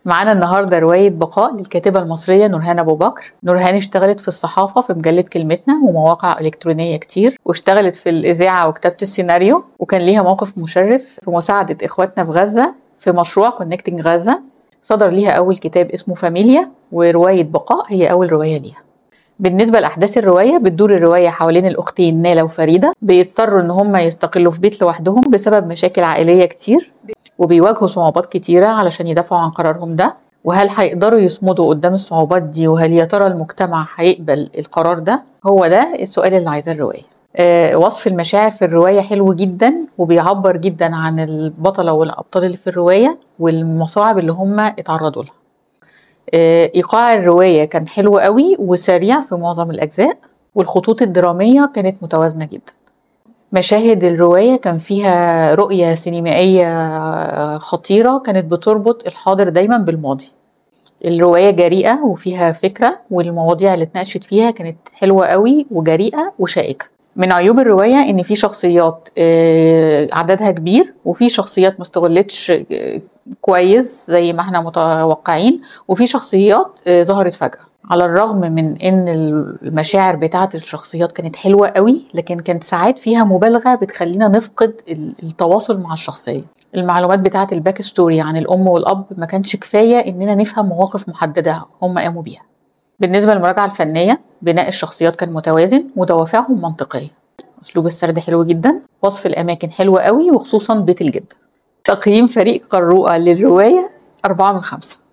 معانا النهارده رواية بقاء للكاتبة المصرية نورهان أبو بكر نورهان اشتغلت في الصحافة في مجلة كلمتنا ومواقع إلكترونية كتير واشتغلت في الإذاعة وكتابة السيناريو وكان ليها موقف مشرف في مساعدة إخواتنا في غزة في مشروع كونكتنج غزة صدر ليها أول كتاب اسمه فاميليا ورواية بقاء هي أول رواية ليها بالنسبة لأحداث الرواية بتدور الرواية حوالين الأختين نالا وفريدة بيضطروا إن هم يستقلوا في بيت لوحدهم بسبب مشاكل عائلية كتير وبيواجهوا صعوبات كتيرة علشان يدافعوا عن قرارهم ده وهل هيقدروا يصمدوا قدام الصعوبات دي وهل يا ترى المجتمع هيقبل القرار ده هو ده السؤال اللي عايزاه الرواية آه وصف المشاعر في الرواية حلو جدا وبيعبر جدا عن البطلة والأبطال اللي في الرواية والمصاعب اللي هم اتعرضوا لها آه إيقاع الرواية كان حلو قوي وسريع في معظم الأجزاء والخطوط الدرامية كانت متوازنة جدا مشاهد الرواية كان فيها رؤية سينمائية خطيرة كانت بتربط الحاضر دايما بالماضي الرواية جريئة وفيها فكرة والمواضيع اللي اتناقشت فيها كانت حلوة قوي وجريئة وشائكة من عيوب الرواية ان في شخصيات عددها كبير وفي شخصيات مستغلتش كويس زي ما احنا متوقعين وفي شخصيات ظهرت فجأة على الرغم من ان المشاعر بتاعه الشخصيات كانت حلوه قوي لكن كانت ساعات فيها مبالغه بتخلينا نفقد التواصل مع الشخصيه المعلومات بتاعه الباك ستوري عن الام والاب ما كانش كفايه اننا نفهم مواقف محدده هم قاموا بيها بالنسبه للمراجعه الفنيه بناء الشخصيات كان متوازن ودوافعهم منطقيه اسلوب السرد حلو جدا وصف الاماكن حلو قوي وخصوصا بيت الجد تقييم فريق قروءه للروايه أربعة من خمسة